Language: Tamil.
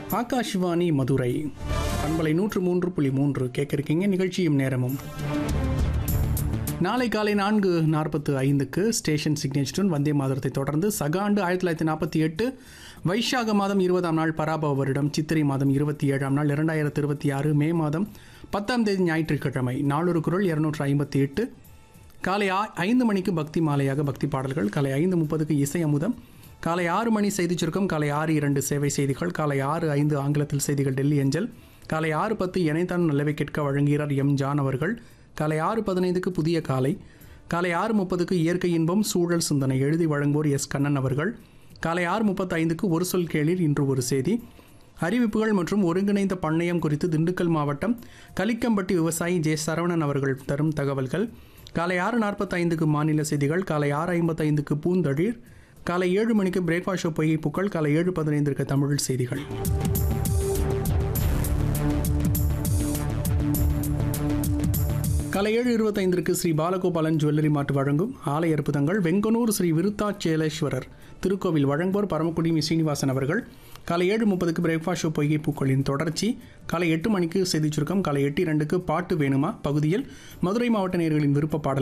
ஆகாஷ்வாணி மதுரை பண்பலை நூற்று மூன்று புள்ளி மூன்று கேட்க இருக்கீங்க நிகழ்ச்சியும் நேரமும் நாளை காலை நான்கு நாற்பத்து ஐந்துக்கு ஸ்டேஷன் சிக்னேச்சருடன் வந்தே மாதத்தை தொடர்ந்து சகாண்டு ஆயிரத்தி தொள்ளாயிரத்தி நாற்பத்தி எட்டு வைஷாக மாதம் இருபதாம் நாள் பராபவ வருடம் சித்திரை மாதம் இருபத்தி ஏழாம் நாள் இரண்டாயிரத்தி இருபத்தி ஆறு மே மாதம் பத்தாம் தேதி ஞாயிற்றுக்கிழமை நாளொரு குரல் இருநூற்று ஐம்பத்தி எட்டு காலை ஆ- ஐந்து மணிக்கு பக்தி மாலையாக பக்தி பாடல்கள் காலை ஐந்து முப்பதுக்கு இசை அமுதம் காலை ஆறு மணி செய்திச் சுருக்கம் காலை ஆறு இரண்டு சேவை செய்திகள் காலை ஆறு ஐந்து ஆங்கிலத்தில் செய்திகள் டெல்லி அஞ்சல் காலை ஆறு பத்து இணைத்தான் நல்லவை கேட்க வழங்குகிறார் எம் ஜான் அவர்கள் காலை ஆறு பதினைந்துக்கு புதிய காலை காலை ஆறு முப்பதுக்கு இயற்கை இன்பம் சூழல் சிந்தனை எழுதி வழங்குவோர் எஸ் கண்ணன் அவர்கள் காலை ஆறு முப்பத்தைந்துக்கு ஒரு சொல் கேளிர் இன்று ஒரு செய்தி அறிவிப்புகள் மற்றும் ஒருங்கிணைந்த பண்ணையம் குறித்து திண்டுக்கல் மாவட்டம் கலிக்கம்பட்டி விவசாயி ஜே சரவணன் அவர்கள் தரும் தகவல்கள் காலை ஆறு நாற்பத்தைந்துக்கு மாநில செய்திகள் காலை ஆறு ஐம்பத்தைந்துக்கு பூந்தளிர் காலை ஏழு மணிக்கு பிரேக்ஃபாஸ்ட் ஷோ பொய்யை புக்கள் காலை ஏழு பதினைந்திற்கு தமிழ் செய்திகள் காலை ஏழு இருபத்தைந்திற்கு ஸ்ரீ பாலகோபாலன் ஜுவல்லரி மார்ட் வழங்கும் ஆலய அற்புதங்கள் வெங்கனூர் ஸ்ரீ விருத்தாச்சேலேஸ்வரர் திருக்கோவில் வழங்குவோர் பரமக்குடி மி. சீனிவாசன் அவர்கள் காலை ஏழு முப்பதுக்கு பிரேக்ஃபாஸ்ட் ஷோ பொய்கை பூக்களின் தொடர்ச்சி காலை எட்டு மணிக்கு செய்திச் சுருக்கம் காலை எட்டு இரண்டுக்கு பாட்டு வேணுமா பகுதியில் மதுரை மாவட்ட நேயர்களின் விருப்ப பாடல்